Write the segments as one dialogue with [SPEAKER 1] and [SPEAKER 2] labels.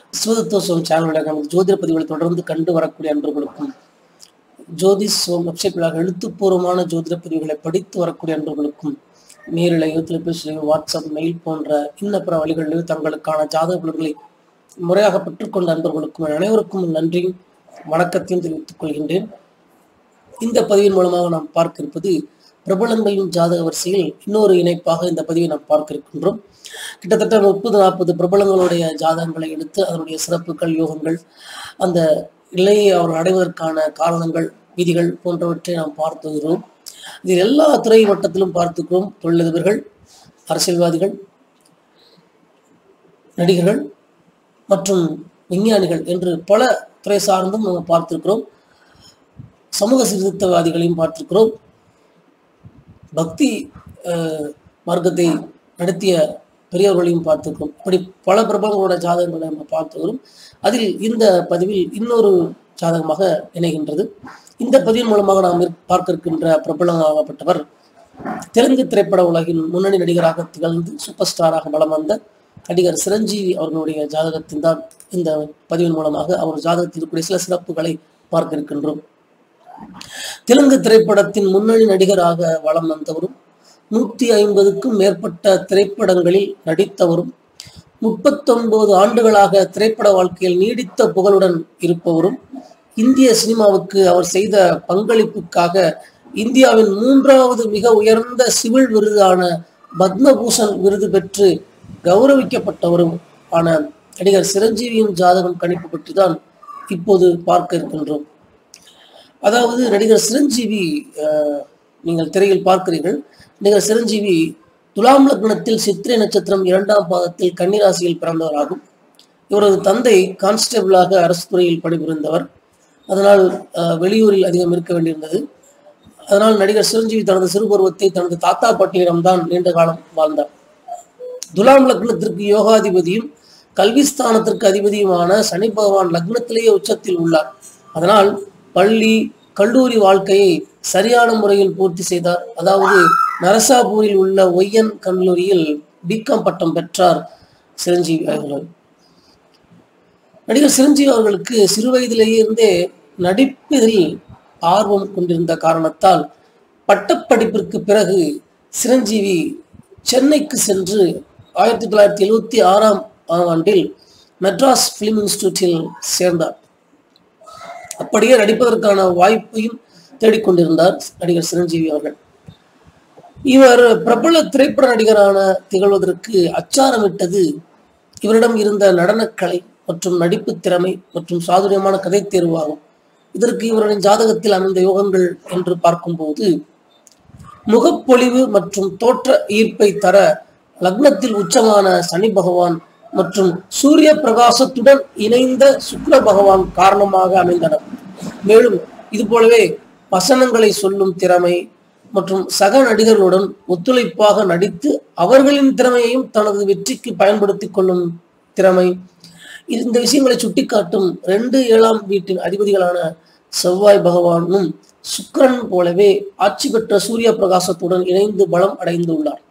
[SPEAKER 1] சிவதத்துவம் சேனலுடைய நமது ஜோதிட பதிவுகளை தொடர்ந்து கண்டு வரக்கூடிய அன்பர்களுக்கும் ஜோதிஷ் சோம் வெப்சைட் வழியாக எழுத்துப்பூர்வமான ஜோதிட பதிவுகளை படித்து வரக்கூடிய அன்பர்களுக்கும் நேரிலையோ தொலைபேசியிலையோ வாட்ஸ்அப் மெயில் போன்ற இன்ன பிற வழிகளிலோ தங்களுக்கான ஜாதக பலன்களை முறையாக பெற்றுக்கொண்ட அன்பர்களுக்கும் அனைவருக்கும் நன்றியும் வணக்கத்தையும் தெரிவித்துக் கொள்கின்றேன் இந்த பதிவின் மூலமாக நாம் பார்க்க இருப்பது பிரபலங்களின் ஜாதக வரிசையில் இன்னொரு இணைப்பாக இந்த பதிவை நாம் பார்க்க இருக்கின்றோம் கிட்டத்தட்ட முப்பது நாற்பது பிரபலங்களுடைய ஜாதகங்களை எடுத்து அதனுடைய சிறப்புகள் யோகங்கள் அந்த நிலையை அவர்கள் அடைவதற்கான காரணங்கள் விதிகள் போன்றவற்றை நாம் பார்த்து வருகிறோம் இதில் எல்லா துறை மட்டத்திலும் பார்த்துக்கிறோம் தொழிலதிபர்கள் அரசியல்வாதிகள் நடிகர்கள் மற்றும் விஞ்ஞானிகள் என்று பல துறை சார்ந்தும் நம்ம பார்த்திருக்கிறோம் சமூக சீர்திருத்தவாதிகளையும் பார்த்திருக்கிறோம் பக்தி அஹ், மார்க்கத்தை நடத்திய பெரியவர்களையும் பார்த்திருக்கிறோம் இப்படி பல பிரபலங்களோட ஜாதகங்களை நம்ம பார்த்து வரும் அதில் இந்த பதிவில் இன்னொரு ஜாதகமாக இணைகின்றது இந்த பதிவின் மூலமாக நாம் இருக்- பார்க்க இருக்கின்ற பிரபலமாகப்பட்டவர் தெலுங்கு திரைப்பட உலகின் முன்னணி நடிகராக திகழ்ந்து சூப்பர் ஸ்டாராக வலம் வந்த நடிகர் சிரஞ்சீவி அவர்களுடைய ஜாதகத்தின் தான் இந்த பதிவின் மூலமாக அவர் ஜாதகத்தில் இருக்கக்கூடிய சில சிறப்புகளை பார்க்க இருக்கின்றோம் தெலுங்கு திரைப்படத்தின் முன்னணி நடிகராக வலம் வந்தவரும் நூற்றி ஐம்பதுக்கும் மேற்பட்ட திரைப்படங்களில் நடித்தவரும் முப்பத்தொன்பது ஆண்டுகளாக திரைப்பட வாழ்க்கையில் நீடித்த புகழுடன் இருப்பவரும் இந்திய சினிமாவுக்கு அவர் செய்த பங்களிப்புக்காக இந்தியாவின் மூன்றாவது மிக உயர்ந்த சிவில் விருதான பத்மபூஷன் விருது பெற்று கௌரவிக்கப்பட்டவரும் ஆன நடிகர் சிரஞ்சீவியின் ஜாதகம் கணிப்பு பற்றி தான் இப்போது பார்க்க இருக்கின்றோம் அதாவது நடிகர் சிரஞ்சீவி அஹ், நீங்கள் திரையில் பார்க்கிறீர்கள் நடிகர் சிரஞ்சீவி துலாம் லக்னத்தில் சித்திரை நட்சத்திரம் இரண்டாம் பாதத்தில் கன்னிராசியில் பிறந்தவராகும் இவரது தந்தை கான்ஸ்டபிளாக அரசு துறையில் பணிபுரிந்தவர் அதனால் அஹ், வெளியூரில் அதிகம் இருக்க வேண்டியிருந்தது அதனால் நடிகர் சிரஞ்சீவி தனது சிறுபருவத்தை தனது தாத்தா பாட்டியிடம்தான் நீண்ட காலம் வாழ்ந்தார் துலாம் லக்னத்திற்கு யோகாதிபதியும் கல்விஸ்தானத்திற்கு அதிபதியுமான சனி பகவான் லக்னத்திலேயே உச்சத்தில் உள்ளார் அதனால் பள்ளி கல்லூரி வாழ்க்கையை சரியான முறையில் பூர்த்தி செய்தார் அதாவது நரசாபூரில் உள்ள ஒய்யன் கல்லூரியில் பிகாம் பட்டம் பெற்றார் சிரஞ்சீவி அவர்கள் நடிகர் சிரஞ்சீவி அவர்களுக்கு சிறு வயதிலேயே இருந்தே நடிப்பதில் ஆர்வம் கொண்டிருந்த காரணத்தால் பட்டப்படிப்பிற்கு பிறகு சிரஞ்சீவி சென்னைக்கு சென்று ஆயிரத்தி தொள்ளாயிரத்தி எழுவத்தி ஆறாம் ஆண்டில் மெட்ராஸ் பிலிம் இன்ஸ்டிடியூட்டில் சேர்ந்தார் அப்படியே நடிப்பதற்கான வாய்ப்பையும் தேடிக்கொண்டிருந்தார் நடிகர் சிரஞ்சீவி அவர்கள் இவர் பிரபல திரைப்பட நடிகரான திகழ்வதற்கு அச்சாரமிட்டது இவரிடம் இருந்த நடனக்கலை மற்றும் நடிப்பு திறமை மற்றும் சாதுரியமான கதை தேர்வாகும் இதற்கு இவரின் ஜாதகத்தில் அமைந்த யோகங்கள் என்று பார்க்கும்போது முகப்பொலிவு மற்றும் தோற்ற ஈர்ப்பை தர லக்னத்தில் உச்சமான சனி பகவான் மற்றும் சூரிய பிரகாசத்துடன் இணைந்த சுக்கிர பகவான் காரணமாக அமைந்தனர் மேலும் இது போலவே வசனங்களை சொல்லும் திறமை மற்றும் சக நடிகர்களுடன் ஒத்துழைப்பாக நடித்து அவர்களின் திறமையையும் தனது வெற்றிக்கு பயன்படுத்திக் கொள்ளும் திறமை இந்த விஷயங்களை சுட்டிக்காட்டும் ரெண்டு ஏழாம் வீட்டின் அதிபதிகளான செவ்வாய் பகவானும் சுக்கிரன் போலவே ஆட்சி பெற்ற சூரிய பிரகாசத்துடன் இணைந்து பலம் அடைந்துள்ளார்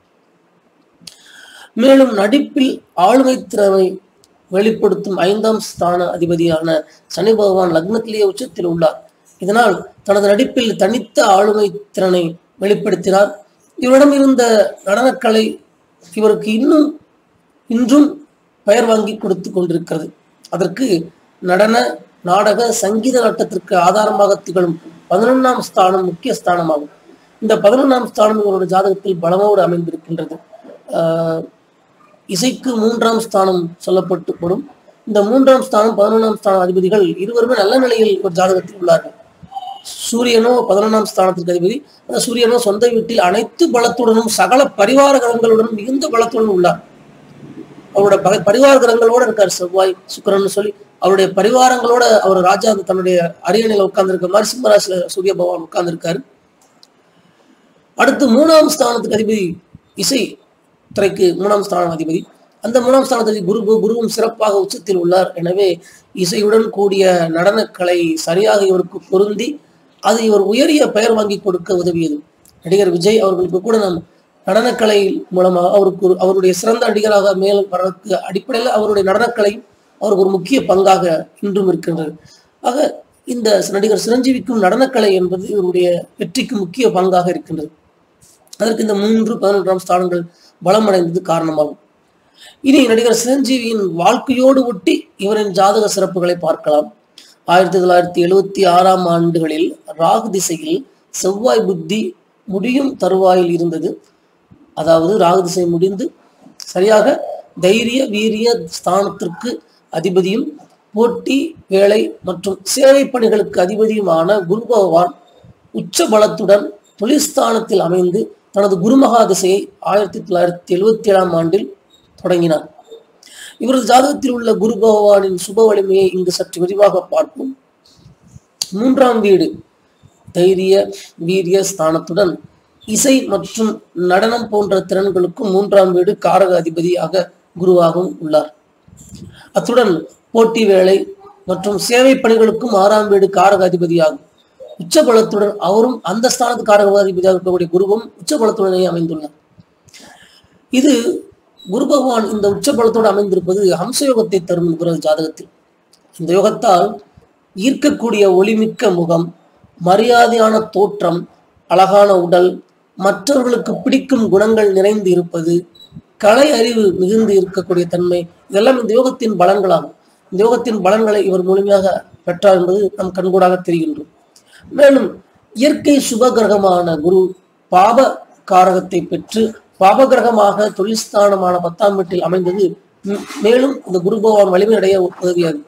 [SPEAKER 1] மேலும் நடிப்பில் ஆளுமை திறமை வெளிப்படுத்தும் ஐந்தாம் ஸ்தான அதிபதியான சனி பகவான் லக்னத்திலேயே உச்சத்தில் உள்ளார் இதனால் தனது நடிப்பில் தனித்த ஆளுமை திறனை வெளிப்படுத்தினார் இவரிடம் இருந்த நடனக்கலை இவருக்கு இன்னும் இன்றும் பெயர் வாங்கி கொடுத்து கொண்டிருக்கிறது அதற்கு நடன நாடக சங்கீத நாட்டத்திற்கு ஆதாரமாக திகழும் பதினொன்றாம் ஸ்தானம் முக்கிய ஸ்தானமாகும் இந்த பதினொன்றாம் ஸ்தானம் இவருடைய ஜாதகத்தில் பலமோடு அமைந்திருக்கின்றது ஆஹ் இசைக்கு மூன்றாம் ஸ்தானம் சொல்லப்பட்டுப்படும் இந்த மூன்றாம் ஸ்தானம் பதினொன்றாம் ஸ்தான அதிபதிகள் இருவருமே நல்ல நிலையில் ஒரு ஜாதகத்தில் உள்ளார்கள் சூரியனோ பதினொன்றாம் ஸ்தானத்திற்கு அதிபதி அந்த சூரியனோ சொந்த வீட்டில் அனைத்து பலத்துடனும் சகல பரிவார கிரகங்களுடனும் மிகுந்த பலத்துடன் உள்ளார் அவருடைய பகை பரிவார கிரகங்களோட இருக்கார் செவ்வாய் சுக்கிரன் சொல்லி அவருடைய பரிவாரங்களோட அவர் ராஜா தன்னுடைய அரியணையில உட்கார்ந்திருக்க மாதிரி சிம்மராசில சூரிய பகவான் உட்கார்ந்திருக்காரு அடுத்து மூணாம் ஸ்தானத்துக்கு அதிபதி இசை துறைக்கு மூணாம் ஸ்தானம் அதிபதி அந்த மூணாம் ஸ்தானத்தில் குரு குருவும் சிறப்பாக உச்சத்தில் உள்ளார் எனவே இசையுடன் கூடிய நடனக்கலை சரியாக இவருக்கு பொருந்தி அது இவர் உயரிய பெயர் வாங்கி கொடுக்க உதவியது நடிகர் விஜய் அவர்களுக்கு கூட நாம் நடனக்கலை மூலமாக அவருக்கு ஒரு- அவருடைய சிறந்த நடிகராக மேலும் வர்றதுக்கு அடிப்படையில் அவருடைய நடனக்கலை அவருக்கு ஒரு முக்கிய பங்காக இன்றும் இருக்கின்றது ஆக இந்த நடிகர் சிரஞ்சீவிக்கும் நடனக்கலை என்பது இவருடைய வெற்றிக்கு முக்கிய பங்காக இருக்கின்றது அதற்கு இந்த மூன்று பதினொன்றாம் ஸ்தானங்கள் பலமடைந்தது காரணமாகும் இனி நடிகர் சிரஞ்சீவியின் வாழ்க்கையோடு ஒட்டி இவரின் ஜாதக சிறப்புகளை பார்க்கலாம் ஆயிரத்தி தொள்ளாயிரத்தி எழுவத்தி ஆறாம் ஆண்டுகளில் ராகு திசையில் செவ்வாய் புத்தி முடியும் தருவாயில் இருந்தது அதாவது ராகு திசை முடிந்து சரியாக தைரிய வீரிய ஸ்தானத்திற்கு அதிபதியும் போட்டி வேலை மற்றும் சேவை பணிகளுக்கு அதிபதியுமான குரு பகவான் உச்ச பலத்துடன் தொழில்ஸ்தானத்தில் அமைந்து தனது குருமகா திசையை ஆயிரத்தி தொள்ளாயிரத்தி எழுவத்தி ஏழாம் ஆண்டில் தொடங்கினார் இவரது ஜாதகத்தில் உள்ள குரு பகவானின் சுப வலிமையை இங்கு சற்று விரிவாக பார்ப்போம் மூன்றாம் வீடு தைரிய வீரிய ஸ்தானத்துடன் இசை மற்றும் நடனம் போன்ற திறன்களுக்கும் மூன்றாம் வீடு காரக அதிபதியாக குருவாகவும் உள்ளார் அத்துடன் போட்டி வேலை மற்றும் சேவை பணிகளுக்கும் ஆறாம் வீடு காரக அதிபதியாகும் உச்சபலத்துடன் அவரும் அந்த ஸ்தானத்து காரக அதிபதியாக இருக்கக்கூடிய குருவும் உச்சபலத்துடனே அமைந்துள்ளார் இது குரு பகவான் இந்த உச்சபலத்தோடு அமைந்திருப்பது ஹம்சயோகத்தை தரும் இவரது ஜாதகத்தில் இந்த யோகத்தால் ஈர்க்கக்கூடிய ஒளிமிக்க முகம் மரியாதையான தோற்றம் அழகான உடல் மற்றவர்களுக்கு பிடிக்கும் குணங்கள் நிறைந்து இருப்பது கலை அறிவு மிகுந்து இருக்கக்கூடிய தன்மை இதெல்லாம் இந்த யோகத்தின் பலன்களாகும் இந்த யோகத்தின் பலன்களை இவர் முழுமையாக பெற்றார் என்பது நம் கண்கூடாக தெரிகின்றோம் மேலும் இயற்கை சுப கிரகமான குரு பாப காரகத்தை பெற்று பாபகிரகமாக தொழில்ஸ்தானமான பத்தாம் வீட்டில் அமைந்தது ம், மேலும் இந்த குரு பகவான் வலிமை அடைய உதவியது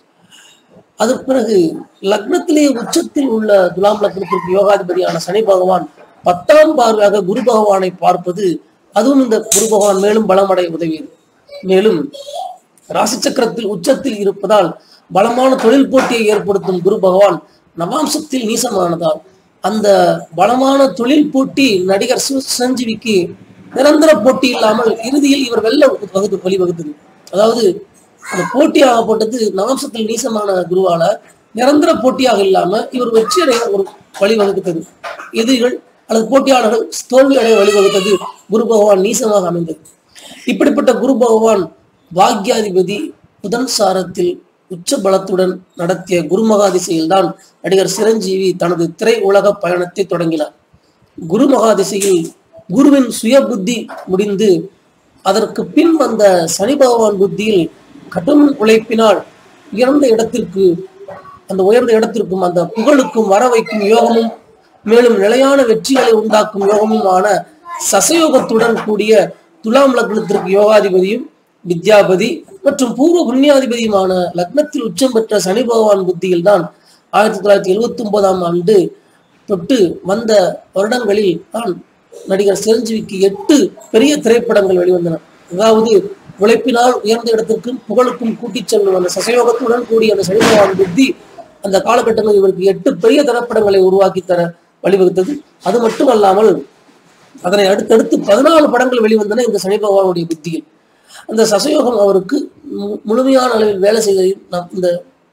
[SPEAKER 1] அதற்கு பிறகு லக்னத்திலேயே உச்சத்தில் உள்ள துலாம் லக்னத்திற்கு யோகாதிபதியான சனி பகவான் பத்தாம் பார்வையாக குரு பகவானை பார்ப்பது அதுவும் இந்த குரு பகவான் மேலும் பலமடைய உதவியது மேலும் ராசி சக்கரத்தில் உச்சத்தில் இருப்பதால் பலமான தொழில் போட்டியை ஏற்படுத்தும் குரு பகவான் நவாம்சத்தில் நீசமானதால் அந்த பலமான தொழில் போட்டி நடிகர் சிவ சஞ்சீவிக்கு நிரந்தர போட்டி இல்லாமல் இறுதியில் இவர் வெல்ல வகுத்து வழிவகுத்தது அதாவது அந்த போட்டியாகப்பட்டது நவாம்சத்தில் நீசமான குருவால நிரந்தர போட்டியாக இல்லாம இவர் வெற்றி அடைய ஒரு வழிவகுத்தது எதிரிகள் அல்லது போட்டியாளர்கள் தோல்வி அடைய வழிவகுத்தது குரு பகவான் நீசமாக அமைந்தது இப்படிப்பட்ட குரு பகவான் பாக்யாதிபதி புதன் சாரத்தில் உச்ச பலத்துடன் நடத்திய குருமகா திசையில்தான் நடிகர் சிரஞ்சீவி தனது திரை உலக பயணத்தை தொடங்கினார் குருமகா திசையில் குருவின் சுய புத்தி முடிந்து அதற்கு பின் வந்த சனி பகவான் புத்தியில் கடும் உழைப்பினால் உயர்ந்த இடத்திற்கு அந்த உயர்ந்த இடத்திற்கும் அந்த புகழுக்கும் வர வைக்கும் யோகமும் மேலும் நிலையான வெற்றிகளை உண்டாக்கும் யோகமுமான சசயோகத்துடன் கூடிய துலாம் லக்னத்திற்கு யோகாதிபதியும் வித்யாபதி மற்றும் பூர்வ புண்ணியாதிபதியுமான லக்னத்தில் உச்சம் பெற்ற சனி பகவான் புத்தியில் தான் ஆயிரத்தி தொள்ளாயிரத்தி எழுவத்தி ஒன்பதாம் ஆண்டு தொட்டு வந்த வருடங்களில் தான் நடிகர் சிரஞ்சீவிக்கு எட்டு பெரிய திரைப்படங்கள் வெளிவந்தன அதாவது உழைப்பினால் உயர்ந்த இடத்திற்கும் புகழுக்கும் கூட்டிச் செல்லும் அந்த சசயோகத்துடன் கூடிய அந்த சனி பகவான் புத்தி அந்த காலகட்டங்களில் இவருக்கு எட்டு பெரிய திரைப்படங்களை உருவாக்கி தர வழிவகுத்தது அது மட்டுமல்லாமல் அதனை அடுத்தடுத்து பதினாலு படங்கள் வெளிவந்தன இந்த சனி பகவானுடைய புத்தியில் அந்த சசயோகம் அவருக்கு மு- முழுமையான அளவில் வேலை செய்வதையும் நாம் இந்த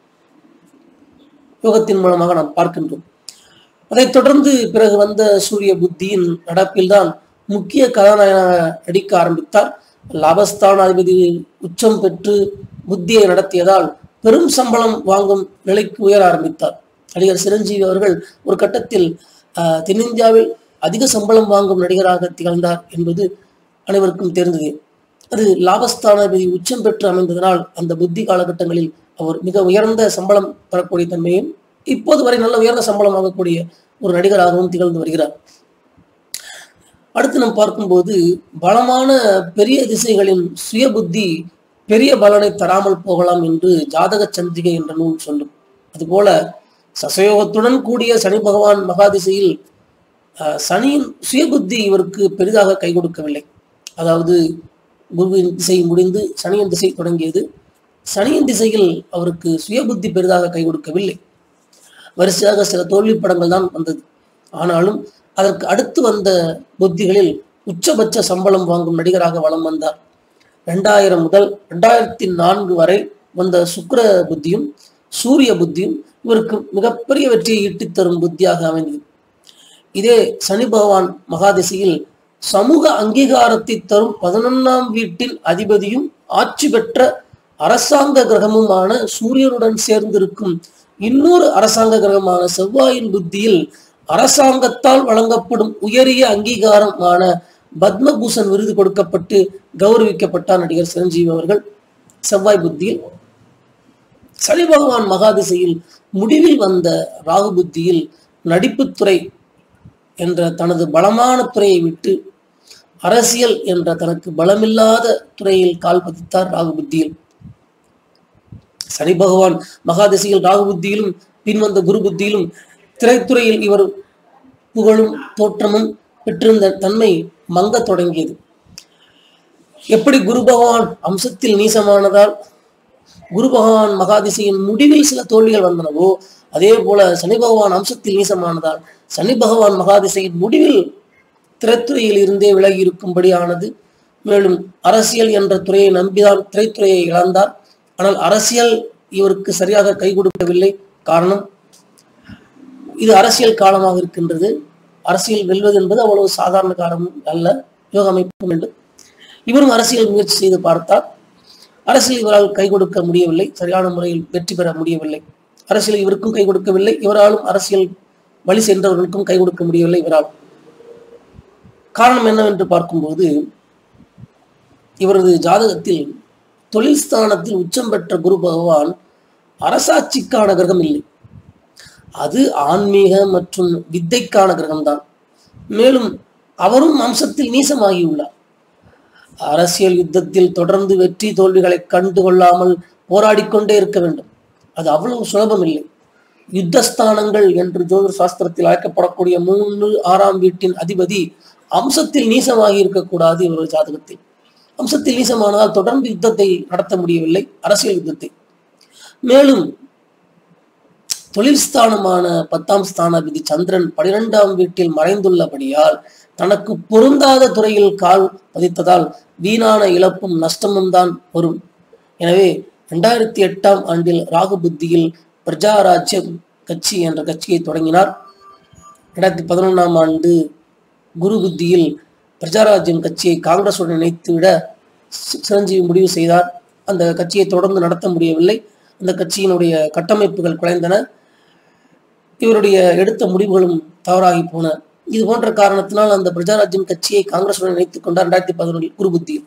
[SPEAKER 1] யோகத்தின் மூலமாக நாம் பார்க்கின்றோம் அதைத் தொடர்ந்து பிறகு வந்த சூரிய புத்தியின் நடப்பில்தான் முக்கிய கதாநாயகனாக நடிக்க ஆரம்பித்தார் லாபஸ்தானாதிபதி உச்சம் பெற்று புத்தியை நடத்தியதால் பெரும் சம்பளம் வாங்கும் நிலைக்கு உயர ஆரம்பித்தார் நடிகர் சிரஞ்சீவி அவர்கள் ஒரு கட்டத்தில் ஆஹ், தென்னிந்தியாவில் அதிக சம்பளம் வாங்கும் நடிகராக திகழ்ந்தார் என்பது அனைவருக்கும் தெரிந்தது அது லாபஸ்தானாதிபதி உச்சம் பெற்று அமைந்ததனால் அந்த புத்தி காலகட்டங்களில் அவர் மிக உயர்ந்த சம்பளம் பெறக்கூடிய தன்மையும் இப்போது வரை நல்ல உயர்ந்த சம்பளம் வாங்கக்கூடிய ஒரு நடிகராகவும் திகழ்ந்து வருகிறார் அடுத்து நாம் பார்க்கும்போது பலமான பெரிய திசைகளின் சுய புத்தி பெரிய பலனை தராமல் போகலாம் என்று ஜாதக சந்திரிகை என்ற நூல் சொல்லும் அதுபோல சசயோகத்துடன் கூடிய சனி பகவான் மகாதிசையில் அஹ், சனியின் சுய புத்தி இவருக்கு பெரிதாக கை கொடுக்கவில்லை அதாவது குருவின் திசை முடிந்து சனியின் திசை தொடங்கியது சனியின் திசையில் அவருக்கு சுய புத்தி பெரிதாக கை கொடுக்கவில்லை வரிசையாக சில தோல்வி படங்கள் தான் வந்தது ஆனாலும் அதற்கு அடுத்து வந்த புத்திகளில் உச்சபட்ச சம்பளம் வாங்கும் நடிகராக வலம் வந்தார் ரெண்டாயிரம் முதல் ரெண்டாயிரத்தி நான்கு வரை வந்த சுக்கிர புத்தியும் சூரிய புத்தியும் இவருக்கு மிகப்பெரிய வெற்றியை ஈட்டித் தரும் புத்தியாக அமைந்தது இதே சனி பகவான் மகாதிசையில் சமூக அங்கீகாரத்தை தரும் பதினொன்னாம் வீட்டின் அதிபதியும் ஆட்சி பெற்ற அரசாங்க கிரகமுமான சூரியனுடன் சேர்ந்திருக்கும் இன்னொரு அரசாங்க கிரகமான செவ்வாயின் புத்தியில் அரசாங்கத்தால் வழங்கப்படும் உயரிய அங்கீகாரமான பத்மபூஷன் விருது கொடுக்கப்பட்டு கௌரவிக்கப்பட்டார் நடிகர் சிரஞ்சீவி அவர்கள் செவ்வாய் புத்தியில் சனி பகவான் மகாதிசையில் முடிவில் வந்த ராகு புத்தியில் நடிப்புத்துறை என்ற தனது பலமான துறையை விட்டு அரசியல் என்ற தனக்கு பலமில்லாத துறையில் கால் பதித்தார் ராகு புத்தியில் சனி பகவான் மகாதிசையில் ராகு புத்தியிலும் பின்வந்த குரு புத்தியிலும் திரைத்துறையில் இவர் புகழும் தோற்றமும் பெற்றிருந்த தன்மை மங்கத் தொடங்கியது எப்படி குரு பகவான் அம்சத்தில் நீசமானதால் குரு பகவான் மகாதிசையின் முடிவில் சில தோல்விகள் வந்தனவோ அதே போல சனி பகவான் அம்சத்தில் நீசமானதால் சனி பகவான் மகாதிசையின் முடிவில் திரைத்துறையில் இருந்தே விலகி இருக்கும்படி ஆனது மேலும் அரசியல் என்ற துறையை நம்பிதான் திரைத்துறையை இழந்தார் ஆனால் அரசியல் இவருக்கு சரியாக கை கொடுக்கவில்லை காரணம் இது அரசியல் காலமாக இருக்கின்றது அரசியல் வெல்வது என்பது அவ்வளவு சாதாரண காலம் அல்ல யோக அமைப்பும் வேண்டும் இவரும் அரசியல் முயற்சி செய்து பார்த்தார் அரசியல் இவரால் கை கொடுக்க முடியவில்லை சரியான முறையில் வெற்றி பெற முடியவில்லை அரசியல் இவருக்கும் கை கொடுக்கவில்லை இவராலும் அரசியல் வழி சென்றவர்களுக்கும் கை கொடுக்க முடியவில்லை இவரால் காரணம் என்னவென்று பார்க்கும்போது இவரது ஜாதகத்தில் தொழில் ஸ்தானத்தில் உச்சம் பெற்ற குரு பகவான் அரசாட்சிக்கான கிரகம் இல்லை அது ஆன்மீக மற்றும் வித்தைக்கான கிரகம்தான் மேலும் அவரும் அம்சத்தில் நீசமாகியுள்ளார் அரசியல் யுத்தத்தில் தொடர்ந்து வெற்றி தோல்விகளை கண்டு கொள்ளாமல் போராடிக்கொண்டே இருக்க வேண்டும் அது அவ்வளவு சுலபம் இல்லை யுத்தஸ்தானங்கள் என்று ஜோதிட சாஸ்திரத்தில் அழைக்கப்படக்கூடிய மூன்று ஆறாம் வீட்டின் அதிபதி அம்சத்தில் நீசமாகி இருக்கக்கூடாது இவரது ஜாதகத்தில் அம்சத்தில் நீசமானதால் தொடர்ந்து யுத்தத்தை நடத்த முடியவில்லை அரசியல் யுத்தத்தை மேலும் தொழில் ஸ்தானமான பத்தாம் ஸ்தானாதிபதி சந்திரன் பனிரெண்டாம் வீட்டில் மறைந்துள்ளபடியால் தனக்கு பொருந்தாத துறையில் கால் பதித்ததால் வீணான இழப்பும் நஷ்டமும் தான் வரும் எனவே இரண்டாயிரத்தி எட்டாம் ஆண்டில் ராகு புத்தியில் பிரஜாராஜ்யம் கட்சி என்ற கட்சியை தொடங்கினார் இரண்டாயிரத்தி பதினொன்றாம் ஆண்டு குரு புத்தியில் பிரஜாராஜ்யம் கட்சியை காங்கிரசுடன் இணைத்துவிட சி- சிரஞ்சீவி முடிவு செய்தார் அந்த கட்சியை தொடர்ந்து நடத்த முடியவில்லை அந்த கட்சியினுடைய கட்டமைப்புகள் குலைந்தன இவருடைய எடுத்த முடிவுகளும் தவறாகி போன இது போன்ற காரணத்தினால் அந்த பிரஜாராஜ்யம் கட்சியை காங்கிரசுடன் இணைத்துக் கொண்டார் ரெண்டாயிரத்தி பதினொன்றில் குரு புத்தியில்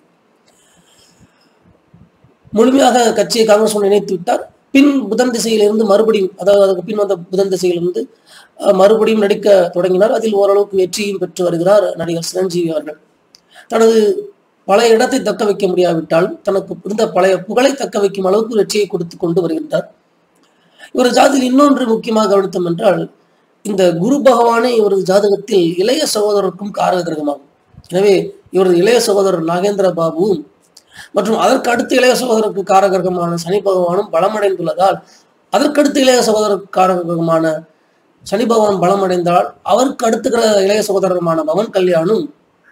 [SPEAKER 1] முழுமையாக கட்சியை காங்கிரசுடன் இணைத்து விட்டார் பின் புதன் திசையிலிருந்து மறுபடியும் அதாவது அதுக்கு பின் வந்த புதன் திசையிலிருந்து அஹ், மறுபடியும் நடிக்க தொடங்கினார் அதில் ஓரளவுக்கு வெற்றியும் பெற்று வருகிறார் நடிகர் சிரஞ்சீவி அவர்கள் தனது பழைய இடத்தை தக்க வைக்க முடியாவிட்டாலும் தனக்கு இருந்த பழைய புகழை தக்க வைக்கும் அளவுக்கு வெற்றியை கொடுத்து கொண்டு வருகின்றார் இவர் ஜாதகத்தில் இன்னொன்று முக்கியமாக கவனித்தோம் என்றால் இந்த குரு பகவானே இவரது ஜாதகத்தில் இளைய சகோதரருக்கும் காரக கிரகமாகும் எனவே இவரது இளைய சகோதரர் நாகேந்திர பாபுவும் மற்றும் அதற்கு அடுத்த இளைய சகோதரருக்கு காரகிரகமான சனி பகவானும் பலமடைந்துள்ளதால் அதற்கடுத்த இளைய சகோதரருக்கு காரகிரகமான சனி பகவான் பலமடைந்தால் அவருக்கு அடுத்த கிரக இளைய சகோதரருமான பவன் கல்யாணும்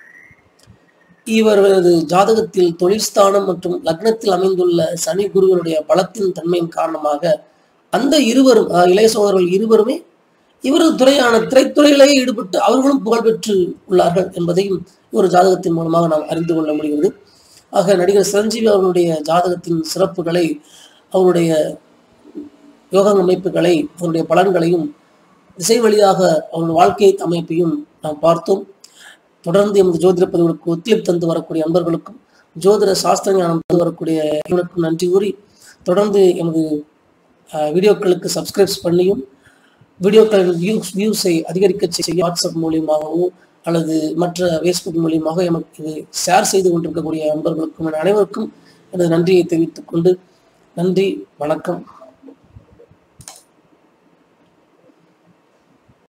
[SPEAKER 1] இவரது ஜாதகத்தில் தொழில்ஸ்தானம் மற்றும் லக்னத்தில் அமைந்துள்ள சனி குருவினுடைய பலத்தின் தன்மையின் காரணமாக அந்த இருவரும் அஹ், இளைய சகோதரர்கள் இருவருமே இவரது துறையான திரைத்துறையிலேயே ஈடுபட்டு அவர்களும் புகழ் பெற்று உள்ளார்கள் என்பதையும் ஒரு ஜாதகத்தின் மூலமாக நாம் அறிந்து கொள்ள முடிகிறது ஆக நடிகர் சிரஞ்சீவி அவர்களுடைய ஜாதகத்தின் சிறப்புகளை அவருடைய யோக அமைப்புகளை அவருடைய பலன்களையும் திசை வழியாக அவருடைய வாழ்க்கை அமைப்பையும் நாம் பார்த்தோம் தொடர்ந்து எமது ஜோதிட பதிவுகளுக்கு ஒத்துழைப்பு தந்து வரக்கூடிய அன்பர்களுக்கும் ஜோதிட சாஸ்திர ஞானம் தந்து வரக்கூடிய இவனுக்கும் நன்றி கூறி தொடர்ந்து எமது அஹ், வீடியோக்களுக்கு சப்ஸ்கிரைப்ஸ் பண்ணியும் வீடியோக்களின் வியூஸ் வியூஸை அதிகரிக்க செய்ய வாட்ஸ்அப் மூலியமாகவோ அல்லது மற்ற ஃபேஸ்புக் மூலியமாக எமக்கு இது ஷேர் செய்து கொண்டிருக்கக்கூடிய அன்பர்களுக்கும் என அனைவருக்கும் எனது நன்றியை தெரிவித்துக் கொண்டு நன்றி வணக்கம்